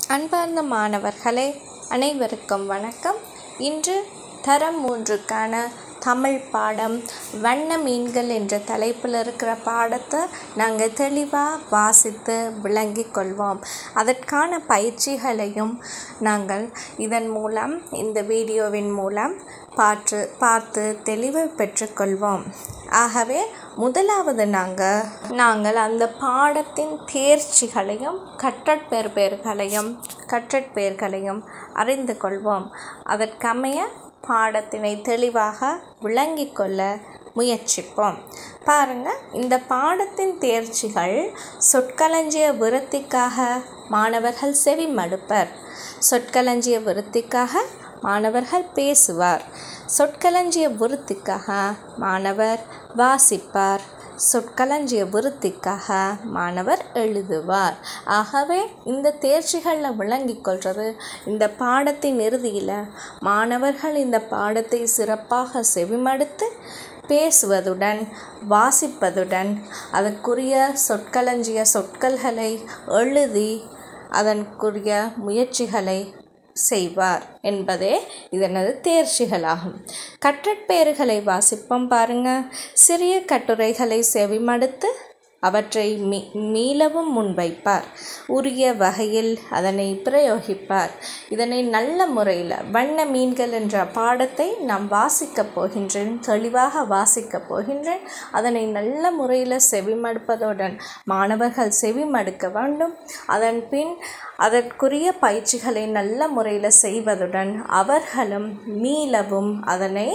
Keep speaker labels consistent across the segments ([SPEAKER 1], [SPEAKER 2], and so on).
[SPEAKER 1] அன்பார்ந்த மாணவர்களே அனைவருக்கும் வணக்கம் இன்று தரம் மூன்றுக்கான தமிழ் பாடம் வண்ண மீன்கள் என்ற தலைப்பில் இருக்கிற பாடத்தை நாங்கள் தெளிவாக வாசித்து விளங்கிக் கொள்வோம் அதற்கான பயிற்சிகளையும் நாங்கள் இதன் மூலம் இந்த வீடியோவின் மூலம் பார்த்து பார்த்து தெளிவு பெற்றுக்கொள்வோம் ஆகவே முதலாவது நாங்கள் நாங்கள் அந்த பாடத்தின் தேர்ச்சிகளையும் கற்றற்பெயர்களையும் கற்றற்பெயர்களையும் அறிந்து கொள்வோம் அதற்கமைய பாடத்தினை தெளிவாக விளங்கிக் கொள்ள முயற்சிப்போம் பாருங்க இந்த பாடத்தின் தேர்ச்சிகள் சொற்களஞ்சிய விருத்திக்காக மாணவர்கள் செவி மடுப்பர் சொற்களஞ்சிய விருத்திக்காக மாணவர்கள் பேசுவார் சொற்களஞ்சிய விருத்திக்காக மாணவர் வாசிப்பார் சொற்களஞ்சிய விருத்திக்காக மாணவர் எழுதுவார் ஆகவே இந்த தேர்ச்சிகளில் விளங்கிக் கொள்வது இந்த பாடத்தின் இறுதியில் மாணவர்கள் இந்த பாடத்தை சிறப்பாக செவிமடுத்து பேசுவதுடன் வாசிப்பதுடன் அதற்குரிய சொற்களஞ்சிய சொற்கள்களை எழுதி அதற்குரிய முயற்சிகளை செய்வார் என்பதே இதனது தேர்ச்சிகளாகும் கற்றற்பெயர்களை வாசிப்போம் பாருங்க சிறிய கட்டுரைகளை செவிமடுத்து அவற்றை மீ மீளவும் முன்வைப்பார் உரிய வகையில் அதனை பிரயோகிப்பார் இதனை நல்ல முறையில் வண்ண மீன்கள் என்ற பாடத்தை நாம் வாசிக்கப் போகின்றேன் தெளிவாக வாசிக்கப் போகின்றேன் அதனை நல்ல முறையில் செவிமடுப்பதுடன் மாணவர்கள் செவிமடுக்க வேண்டும் அதன் பின் அதற்குரிய பயிற்சிகளை நல்ல முறையில் செய்வதுடன் அவர்களும் மீளவும் அதனை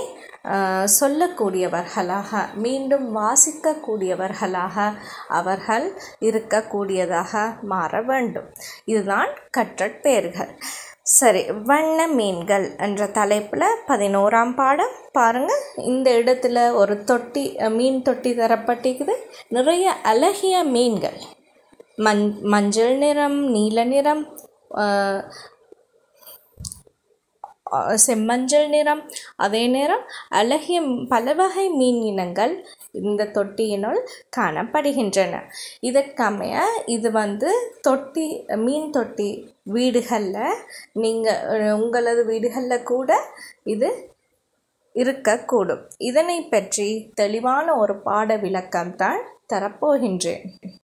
[SPEAKER 1] சொல்லக்கூடியவர்களாக மீண்டும் வாசிக்கக்கூடியவர்களாக அவர்கள் இருக்கக்கூடியதாக மாற வேண்டும் இதுதான் கற்றற்பெயர்கள் சரி வண்ண மீன்கள் என்ற தலைப்பில் பதினோராம் பாடம் பாருங்கள் இந்த இடத்துல ஒரு தொட்டி மீன் தொட்டி தரப்பட்டிருக்குது நிறைய அழகிய மீன்கள் மஞ் மஞ்சள் நிறம் நீல நிறம் செம்மஞ்சள் நிறம் அதே நேரம் அழகிய பல வகை மீன் இனங்கள் இந்த தொட்டியினுள் காணப்படுகின்றன இதற்கமைய இது வந்து தொட்டி மீன் தொட்டி வீடுகளில் நீங்கள் உங்களது வீடுகளில் கூட இது இருக்கக்கூடும் இதனை பற்றி தெளிவான ஒரு பாட விளக்கம்தான் தரப்போகின்றேன்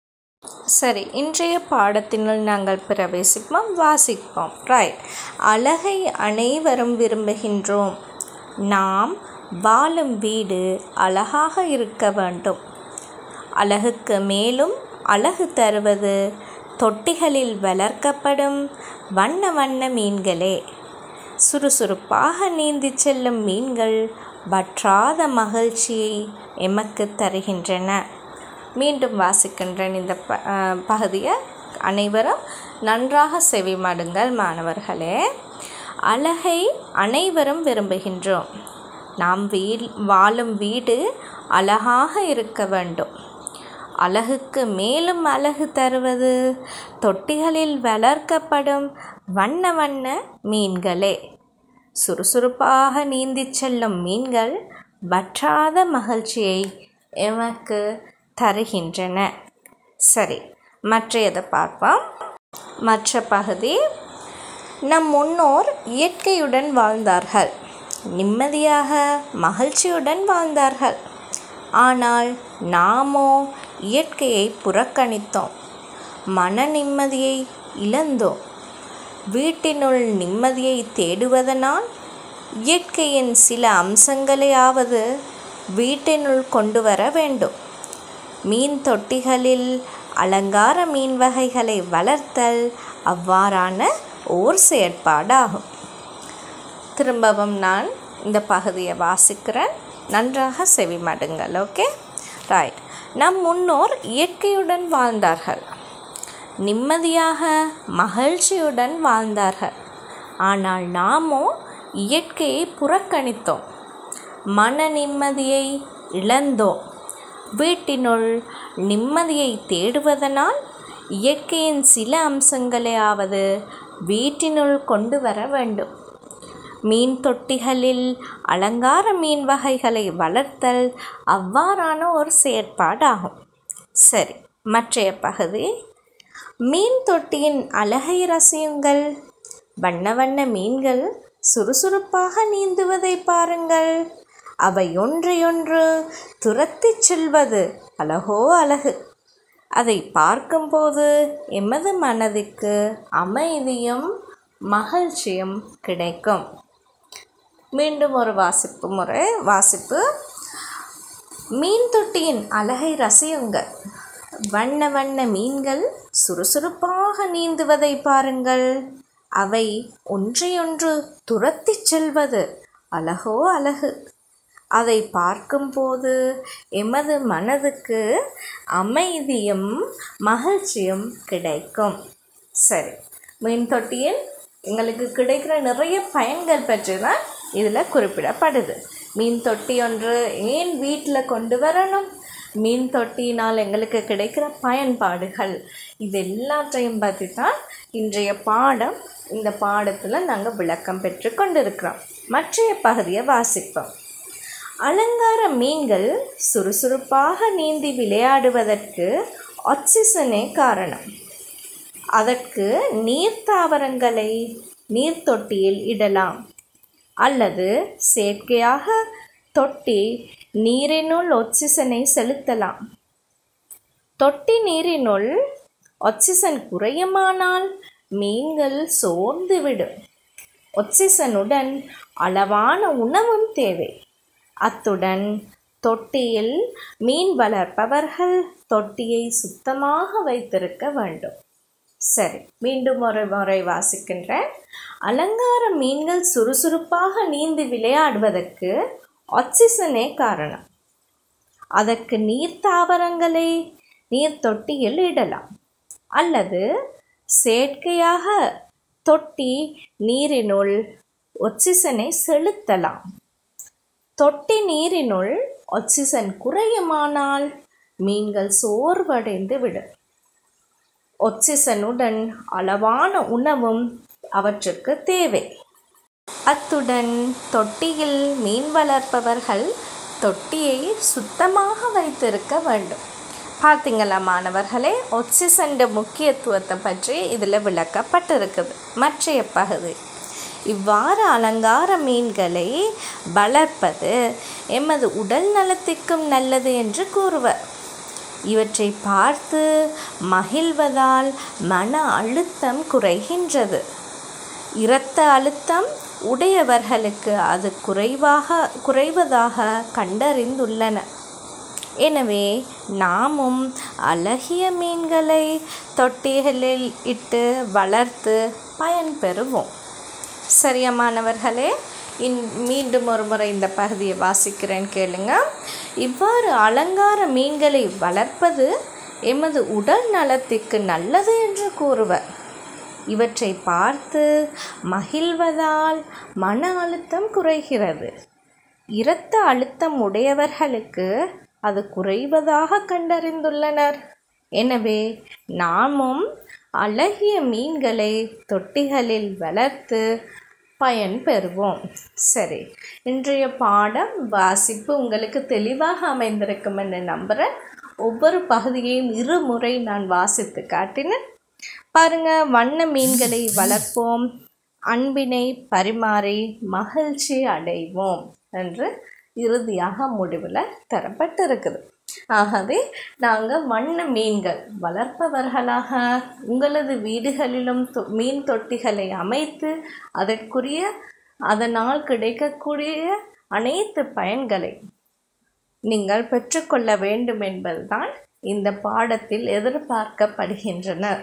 [SPEAKER 1] சரி இன்றைய பாடத்தினுள் நாங்கள் பிரவேசிப்போம் வாசிப்போம் ரைட் அழகை அனைவரும் விரும்புகின்றோம் நாம் வாழும் வீடு அழகாக இருக்க வேண்டும் அழகுக்கு மேலும் அழகு தருவது தொட்டிகளில் வளர்க்கப்படும் வண்ண வண்ண மீன்களே சுறுசுறுப்பாக நீந்தி செல்லும் மீன்கள் வற்றாத மகிழ்ச்சியை எமக்கு தருகின்றன மீண்டும் வாசிக்கின்றேன் இந்த ப பகுதியை அனைவரும் நன்றாக செவிமடுங்கள் மாணவர்களே அழகை அனைவரும் விரும்புகின்றோம் நாம் வீ வாழும் வீடு அழகாக இருக்க வேண்டும் அழகுக்கு மேலும் அழகு தருவது தொட்டிகளில் வளர்க்கப்படும் வண்ண வண்ண மீன்களே சுறுசுறுப்பாக நீந்தி செல்லும் மீன்கள் வற்றாத மகிழ்ச்சியை எமக்கு தருகின்றன சரி மற்றையதை பார்ப்போம் மற்ற பகுதி நம் முன்னோர் இயற்கையுடன் வாழ்ந்தார்கள் நிம்மதியாக மகிழ்ச்சியுடன் வாழ்ந்தார்கள் ஆனால் நாமோ இயற்கையை புறக்கணித்தோம் மன நிம்மதியை இழந்தோம் வீட்டினுள் நிம்மதியை தேடுவதனால் இயற்கையின் சில அம்சங்களையாவது வீட்டினுள் கொண்டு வர வேண்டும் மீன் தொட்டிகளில் அலங்கார மீன் வகைகளை வளர்த்தல் அவ்வாறான ஓர் செயற்பாடாகும் திரும்பவும் நான் இந்த பகுதியை வாசிக்கிறேன் நன்றாக செவிமடுங்கள் ஓகே ரைட் நம் முன்னோர் இயற்கையுடன் வாழ்ந்தார்கள் நிம்மதியாக மகிழ்ச்சியுடன் வாழ்ந்தார்கள் ஆனால் நாமோ இயற்கையை புறக்கணித்தோம் மன நிம்மதியை இழந்தோம் வீட்டினுள் நிம்மதியை தேடுவதனால் இயற்கையின் சில அம்சங்களையாவது வீட்டினுள் கொண்டு வர வேண்டும் மீன் தொட்டிகளில் அலங்கார மீன் வகைகளை வளர்த்தல் அவ்வாறான ஒரு செயற்பாடாகும் சரி மற்றைய பகுதி மீன் தொட்டியின் அழகை ரசியுங்கள் வண்ண வண்ண மீன்கள் சுறுசுறுப்பாக நீந்துவதை பாருங்கள் அவை ஒன்றையொன்று துரத்திச் செல்வது அழகோ அழகு அதை பார்க்கும்போது எமது மனதுக்கு அமைதியும் மகிழ்ச்சியும் கிடைக்கும் மீண்டும் ஒரு வாசிப்பு முறை வாசிப்பு மீன் தொட்டியின் அழகை ரசியுங்கள் வண்ண வண்ண மீன்கள் சுறுசுறுப்பாக நீந்துவதை பாருங்கள் அவை ஒன்றையொன்று துரத்திச் செல்வது அழகோ அழகு அதை பார்க்கும்போது எமது மனதுக்கு அமைதியும் மகிழ்ச்சியும் கிடைக்கும் சரி மீன் தொட்டியில் எங்களுக்கு கிடைக்கிற நிறைய பயன்கள் பற்றி தான் இதில் குறிப்பிடப்படுது மீன் தொட்டி ஒன்று ஏன் வீட்டில் கொண்டு வரணும் மீன் தொட்டியினால் எங்களுக்கு கிடைக்கிற பயன்பாடுகள் இது எல்லாத்தையும் பற்றி தான் இன்றைய பாடம் இந்த பாடத்தில் நாங்கள் விளக்கம் பெற்று கொண்டிருக்கிறோம் மற்றைய பகுதியை வாசிப்போம் அலங்கார மீன்கள் சுறுசுறுப்பாக நீந்தி விளையாடுவதற்கு ஆக்சிஜனே காரணம் அதற்கு நீர்த்தாவரங்களை நீர்த்தொட்டியில் இடலாம் அல்லது செயற்கையாக தொட்டி நீரினுள் ஆக்சிஜனை செலுத்தலாம் தொட்டி நீரினுள் ஆக்சிஜன் குறையுமானால் மீன்கள் சோர்ந்துவிடும் ஆக்சிஜனுடன் அளவான உணவும் தேவை அத்துடன் தொட்டியில் மீன் வளர்ப்பவர்கள் தொட்டியை சுத்தமாக வைத்திருக்க வேண்டும் சரி மீண்டும் ஒரு முறை வாசிக்கின்றேன் அலங்கார மீன்கள் சுறுசுறுப்பாக நீந்தி விளையாடுவதற்கு ஆக்சிஜனே காரணம் அதற்கு நீர் தாவரங்களை நீர் தொட்டியில் இடலாம் அல்லது செயற்கையாக தொட்டி நீரினுள் ஆக்சிஜனை செலுத்தலாம் தொட்டி நீரினுள் ஆக்சிஜன் குறையுமானால் மீன்கள் சோர்வடைந்து விடும் ஆக்சிஜனுடன் அளவான உணவும் அவற்றுக்கு தேவை அத்துடன் தொட்டியில் மீன் வளர்ப்பவர்கள் தொட்டியை சுத்தமாக வைத்திருக்க வேண்டும் பார்த்தீங்களா மாணவர்களே ஆக்சிஜன் முக்கியத்துவத்தை பற்றி இதில் விளக்கப்பட்டிருக்குது மற்றைய பகுதி இவ்வாறு அலங்கார மீன்களை வளர்ப்பது எமது உடல் நலத்திற்கும் நல்லது என்று கூறுவர் இவற்றை பார்த்து மகிழ்வதால் மன அழுத்தம் குறைகின்றது இரத்த அழுத்தம் உடையவர்களுக்கு அது குறைவாக குறைவதாக கண்டறிந்துள்ளன எனவே நாமும் அழகிய மீன்களை தொட்டிகளில் இட்டு வளர்த்து பயன்பெறுவோம் சரியா மாணவர்களே இன் மீண்டும் ஒரு முறை இந்த பகுதியை வாசிக்கிறேன் கேளுங்க இவ்வாறு அலங்கார மீன்களை வளர்ப்பது எமது உடல் நலத்திற்கு நல்லது என்று கூறுவர் இவற்றை பார்த்து மகிழ்வதால் மன அழுத்தம் குறைகிறது இரத்த அழுத்தம் உடையவர்களுக்கு அது குறைவதாக கண்டறிந்துள்ளனர் எனவே நாமும் அழகிய மீன்களை தொட்டிகளில் வளர்த்து பயன் பெறுவோம் சரி இன்றைய பாடம் வாசிப்பு உங்களுக்கு தெளிவாக அமைந்திருக்கும் என்று நம்புகிறேன் ஒவ்வொரு பகுதியையும் இருமுறை நான் வாசித்து காட்டினேன் பாருங்க வண்ண மீன்களை வளர்ப்போம் அன்பினை பரிமாறி மகிழ்ச்சி அடைவோம் என்று இறுதியாக முடிவில் தரப்பட்டிருக்குது ஆகவே நாங்கள் வண்ண மீன்கள் வளர்ப்பவர்களாக உங்களது வீடுகளிலும் தொ- மீன் தொட்டிகளை அமைத்து அதற்குரிய அதனால் கிடைக்கக்கூடிய அனைத்து பயன்களை நீங்கள் பெற்றுக்கொள்ள வேண்டும் என்பதுதான் இந்த பாடத்தில் எதிர்பார்க்கப்படுகின்றனர்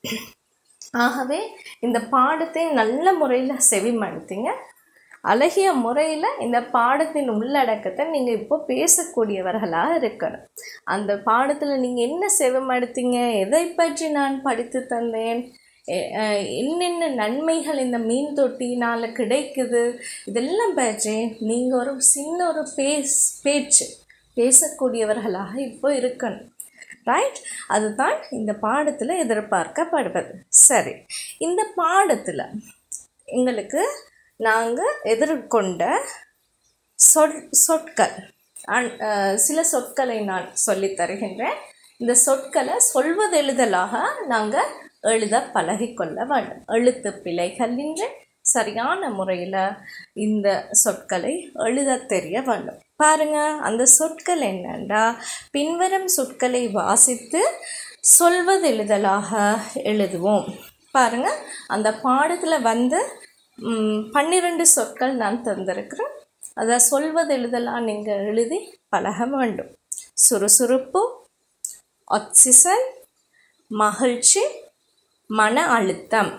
[SPEAKER 1] ஆகவே இந்த பாடத்தை நல்ல முறையில் செவிமடுத்தீங்க அழகிய முறையில் இந்த பாடத்தின் உள்ளடக்கத்தை நீங்கள் இப்போ பேசக்கூடியவர்களாக இருக்கணும் அந்த பாடத்தில் நீங்கள் என்ன செவிமடுத்தீங்க எதை பற்றி நான் படித்து தந்தேன் எ- அஹ் என்னென்ன நன்மைகள் இந்த மீன் தொட்டினால் கிடைக்குது இதெல்லாம் பற்றி நீங்கள் ஒரு சின்ன ஒரு பேஸ் பேச்சு பேசக்கூடியவர்களாக இப்போ இருக்கணும் ரைட் அதுதான் இந்த பாடத்தில் எதிர்பார்க்கப்படுவது சரி இந்த பாடத்தில் எங்களுக்கு நாங்கள் எதிர்கொண்ட சொற் சொற்கள் அன்- அஹ் சில சொற்களை நான் சொல்லித் தருகின்றேன் இந்த சொற்களை சொல்வது எழுதலாக நாங்கள் எழுத பழகிக்கொள்ள வேண்டும் எழுத்து பிழைகளின்றி சரியான முறையில் இந்த சொற்களை எழுத தெரிய வேண்டும் பாருங்க அந்த சொற்கள் என்னண்டா பின்வரும் சொற்களை வாசித்து சொல்வது எழுதலாக எழுதுவோம் பாருங்க அந்த பாடத்தில் வந்து ம், பன்னிரண்டு சொற்கள் நான் தந்திருக்கிறேன் அதை சொல்வது எழுதலாம் நீங்கள் எழுதி பழக வேண்டும் சுறுசுறுப்பு ஆக்சிஜன் மகிழ்ச்சி மன அழுத்தம்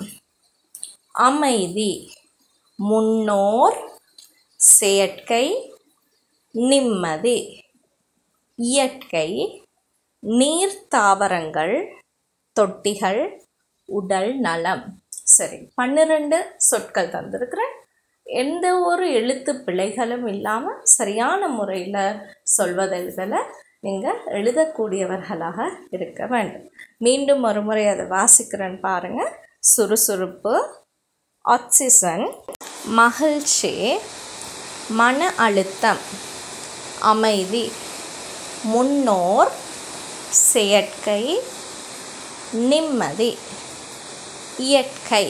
[SPEAKER 1] அமைதி முன்னோர் செயற்கை நிம்மதி இயற்கை நீர் தாவரங்கள் தொட்டிகள் உடல் நலம் சரி பன்னிரண்டு சொற்கள் தந்திருக்கிறேன் எந்த ஒரு எழுத்து பிழைகளும் இல்லாமல் சரியான முறையில் சொல்வதெழுதலை நீங்கள் எழுதக்கூடியவர்களாக இருக்க வேண்டும் மீண்டும் ஒரு முறை அதை வாசிக்கிறேன்னு பாருங்கள் சுறுசுறுப்பு ஆக்சிஜன் மகிழ்ச்சி மன அழுத்தம் அமைதி முன்னோர் செயற்கை நிம்மதி இயற்கை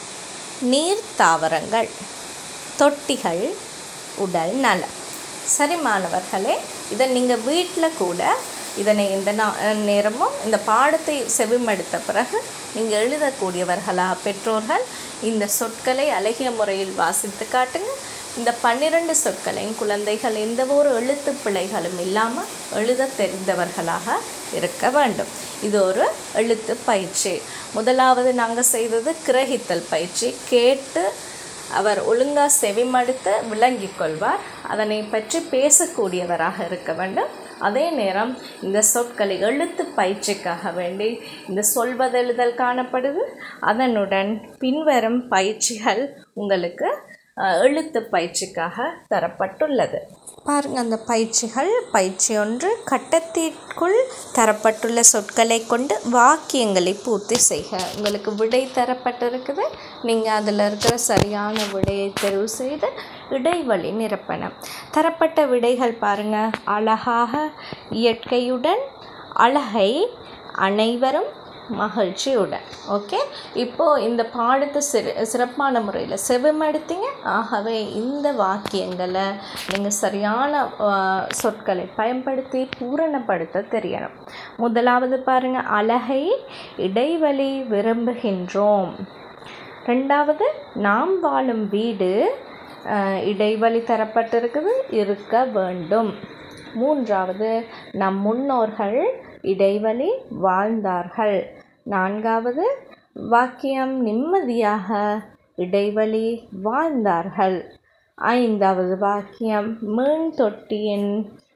[SPEAKER 1] நீர் தாவரங்கள் தொட்டிகள் உடல் நலம் சரி மாணவர்களே இதை நீங்கள் வீட்டில் கூட இதனை இந்த நா நேரமும் இந்த பாடத்தை செவிமடுத்த பிறகு நீங்கள் எழுதக்கூடியவர்களாக பெற்றோர்கள் இந்த சொற்களை அழகிய முறையில் வாசித்து காட்டுங்க இந்த பன்னிரண்டு சொற்களையும் குழந்தைகள் எந்த ஒரு எழுத்து பிழைகளும் இல்லாமல் எழுத தெரிந்தவர்களாக இருக்க வேண்டும் இது ஒரு எழுத்து பயிற்சி முதலாவது நாங்கள் செய்தது கிரகித்தல் பயிற்சி கேட்டு அவர் ஒழுங்காக செவிமடுத்து விளங்கிக் கொள்வார் அதனை பற்றி பேசக்கூடியவராக இருக்க வேண்டும் அதே நேரம் இந்த சொற்களை எழுத்து பயிற்சிக்காக வேண்டி இந்த சொல்வதெழுதல் காணப்படுது அதனுடன் பின்வரும் பயிற்சிகள் உங்களுக்கு அஹ், எழுத்து பயிற்சிக்காக தரப்பட்டுள்ளது பாருங்க அந்த பயிற்சிகள் பயிற்சி ஒன்று கட்டத்திற்குள் தரப்பட்டுள்ள சொற்களை கொண்டு வாக்கியங்களை பூர்த்தி செய்க உங்களுக்கு விடை தரப்பட்டிருக்குது நீங்கள் அதில் இருக்கிற சரியான விடையை தெரிவு செய்து இடைவெளி நிரப்பணும் தரப்பட்ட விடைகள் பாருங்க அழகாக இயற்கையுடன் அழகை அனைவரும் மகிழ்ச்சியுடன் ஓகே இப்போது இந்த பாடத்தை சிறு சிறப்பான முறையில் செவிமடுத்தீங்க ஆகவே இந்த வாக்கியங்களை நீங்கள் சரியான ஆ, சொற்களை பயன்படுத்தி பூரணப்படுத்த தெரியணும் முதலாவது பாருங்கள் அழகை இடைவெளி விரும்புகின்றோம் ரெண்டாவது நாம் வாழும் வீடு அஹ், இடைவெளி தரப்பட்டிருக்குது இருக்க வேண்டும் மூன்றாவது நம் முன்னோர்கள் இடைவெளி வாழ்ந்தார்கள் நான்காவது வாக்கியம் நிம்மதியாக இடைவெளி வாழ்ந்தார்கள் ஐந்தாவது வாக்கியம் மீன் தொட்டியின்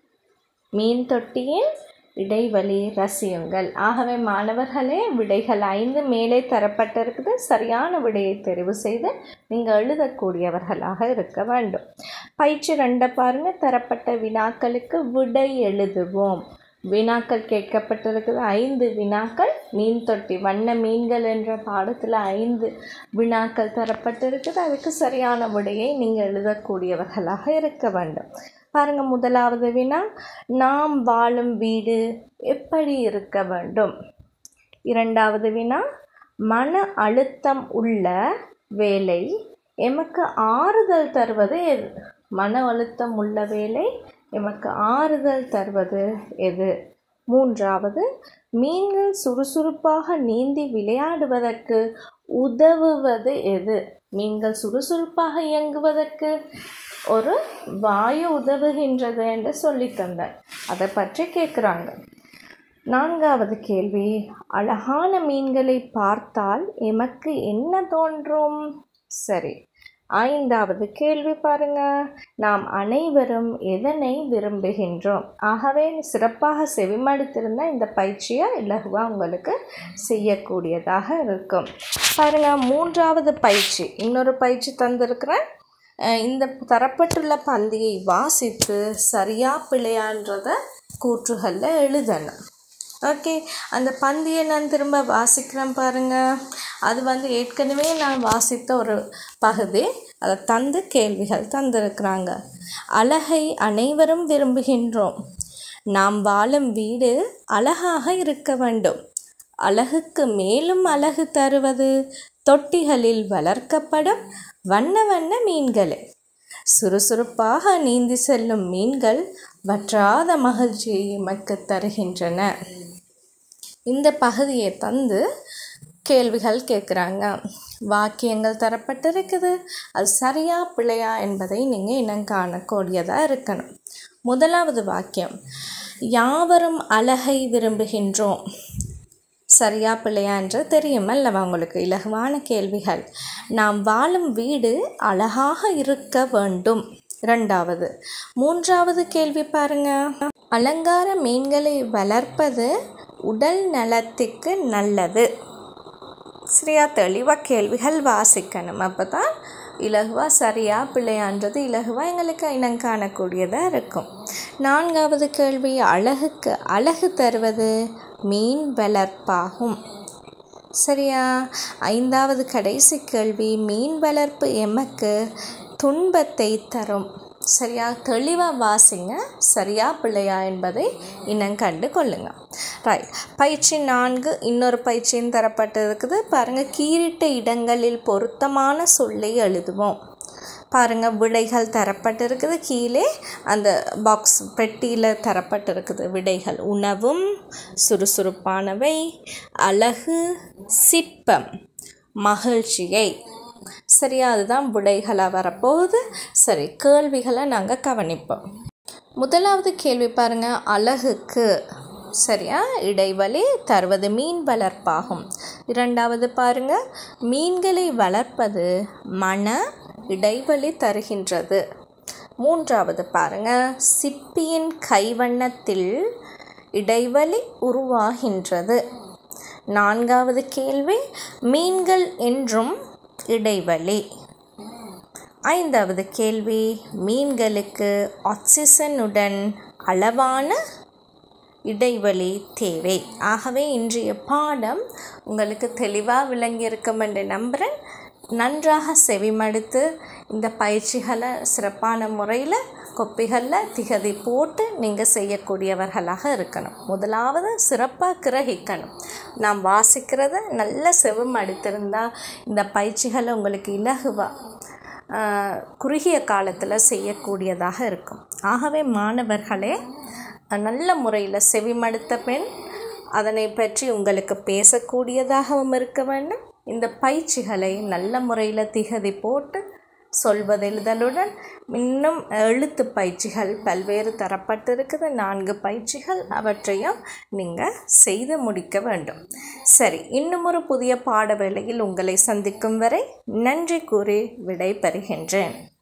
[SPEAKER 1] மீன் தொட்டியின் இடைவெளி ரசியுங்கள் ஆகவே மாணவர்களே விடைகள் ஐந்து மேலே தரப்பட்டிருக்குது சரியான விடையை தெரிவு செய்து நீங்கள் எழுதக்கூடியவர்களாக இருக்க வேண்டும் பயிற்சி ரெண்டை பாருங்க தரப்பட்ட வினாக்களுக்கு விடை எழுதுவோம் வினாக்கள் கேட்கப்பட்டிருக்குது ஐந்து வினாக்கள் மீன் தொட்டி வண்ண மீன்கள் என்ற பாடத்தில் ஐந்து வினாக்கள் தரப்பட்டிருக்குது அதுக்கு சரியான விடையை நீங்கள் எழுதக்கூடியவர்களாக இருக்க வேண்டும் பாருங்க முதலாவது வினா நாம் வாழும் வீடு எப்படி இருக்க வேண்டும் இரண்டாவது வினா மன அழுத்தம் உள்ள வேலை எமக்கு ஆறுதல் தருவது எது மன அழுத்தம் உள்ள வேலை எமக்கு ஆறுதல் தருவது எது மூன்றாவது மீன்கள் சுறுசுறுப்பாக நீந்தி விளையாடுவதற்கு உதவுவது எது மீன்கள் சுறுசுறுப்பாக இயங்குவதற்கு ஒரு வாயு உதவுகின்றது என்று சொல்லித் தந்தார் அதை பற்றி கேட்குறாங்க நான்காவது கேள்வி அழகான மீன்களை பார்த்தால் எமக்கு என்ன தோன்றும் சரி ஐந்தாவது கேள்வி பாருங்க நாம் அனைவரும் எதனை விரும்புகின்றோம் ஆகவே சிறப்பாக செவிமடுத்திருந்தால் இந்த பயிற்சியை இலகுவாக உங்களுக்கு செய்யக்கூடியதாக இருக்கும் பாருங்க மூன்றாவது பயிற்சி இன்னொரு பயிற்சி தந்திருக்கிறேன் அஹ் இந்த தரப்பட்டுள்ள பந்தியை வாசித்து சரியா பிழையான்றத கூற்றுகளில் எழுதணும் ஓகே அந்த பந்தியை நான் திரும்ப வாசிக்கிறேன் பாருங்க அது வந்து ஏற்கனவே நான் வாசித்த ஒரு பகுதி அதை தந்து கேள்விகள் தந்திருக்கிறாங்க அழகை அனைவரும் விரும்புகின்றோம் நாம் வாழும் வீடு அழகாக இருக்க வேண்டும் அழகுக்கு மேலும் அழகு தருவது தொட்டிகளில் வளர்க்கப்படும் வண்ண வண்ண மீன்களே சுறுசுறுப்பாக நீந்தி செல்லும் மீன்கள் வற்றாத மகிழ்ச்சியை எமக்கு தருகின்றன இந்த பகுதியை தந்து கேள்விகள் கேட்குறாங்க வாக்கியங்கள் தரப்பட்டிருக்குது அது சரியா பிழையா என்பதை நீங்கள் இனம் காணக்கூடியதாக இருக்கணும் முதலாவது வாக்கியம் யாவரும் அழகை விரும்புகின்றோம் சரியா பிள்ளையா என்று தெரியும் அல்லவா உங்களுக்கு இலகுவான கேள்விகள் நாம் வாழும் வீடு அழகாக இருக்க வேண்டும் இரண்டாவது மூன்றாவது கேள்வி பாருங்க அலங்கார மீன்களை வளர்ப்பது உடல் நலத்துக்கு நல்லது சரியா தெளிவாக கேள்விகள் வாசிக்கணும் அப்போ தான் இலகுவாக சரியா பிள்ளையான்றது இலகுவாக எங்களுக்கு இனம் காணக்கூடியதாக இருக்கும் நான்காவது கேள்வி அழகுக்கு அழகு தருவது மீன் வளர்ப்பாகும் சரியா ஐந்தாவது கடைசி கேள்வி மீன் வளர்ப்பு எமக்கு துன்பத்தை தரும் சரியா தெளிவாக வாசிங்க சரியா பிள்ளையா என்பதை இனம் கண்டு கொள்ளுங்க ரைட் பயிற்சி நான்கு இன்னொரு பயிற்சியும் தரப்பட்டிருக்குது பாருங்கள் கீறிட்ட இடங்களில் பொருத்தமான சொல்லை எழுதுவோம் பாருங்கள் விடைகள் தரப்பட்டிருக்குது கீழே அந்த பாக்ஸ் பெட்டியில் தரப்பட்டிருக்குது விடைகள் உணவும் சுறுசுறுப்பானவை அழகு சிற்பம் மகிழ்ச்சியை சரியா அதுதான் விடைகளாக வரப்போகுது சரி கேள்விகளை நாங்கள் கவனிப்போம் முதலாவது கேள்வி பாருங்க அழகுக்கு சரியா இடைவெளி தருவது மீன் வளர்ப்பாகும் இரண்டாவது பாருங்க மீன்களை வளர்ப்பது மன இடைவெளி தருகின்றது மூன்றாவது பாருங்க சிப்பியின் கைவண்ணத்தில் இடைவெளி உருவாகின்றது நான்காவது கேள்வி மீன்கள் என்றும் இடைவெளி ஐந்தாவது கேள்வி மீன்களுக்கு ஆக்சிஜனுடன் அளவான இடைவெளி தேவை ஆகவே இன்றைய பாடம் உங்களுக்கு தெளிவாக விளங்கியிருக்கும் என்று நம்புகிறேன் நன்றாக செவிமடுத்து இந்த பயிற்சிகளை சிறப்பான முறையில் கொப்பிகளில் திகதி போட்டு நீங்கள் செய்யக்கூடியவர்களாக இருக்கணும் முதலாவது சிறப்பாக கிரகிக்கணும் நாம் வாசிக்கிறத நல்ல செவிமடுத்திருந்தால் இந்த பயிற்சிகளை உங்களுக்கு இலகுவாக குறுகிய காலத்தில் செய்யக்கூடியதாக இருக்கும் ஆகவே மாணவர்களே நல்ல முறையில் செவிமடுத்த பெண் அதனை பற்றி உங்களுக்கு பேசக்கூடியதாகவும் இருக்க வேண்டும் இந்த பயிற்சிகளை நல்ல முறையில் திகதி போட்டு சொல்வதெழுதலுடன் இன்னும் எழுத்து பயிற்சிகள் பல்வேறு தரப்பட்டிருக்குது நான்கு பயிற்சிகள் அவற்றையும் நீங்கள் செய்து முடிக்க வேண்டும் சரி இன்னும் ஒரு புதிய பாட வேளையில் உங்களை சந்திக்கும் வரை நன்றி கூறி விடை பெறுகின்றேன்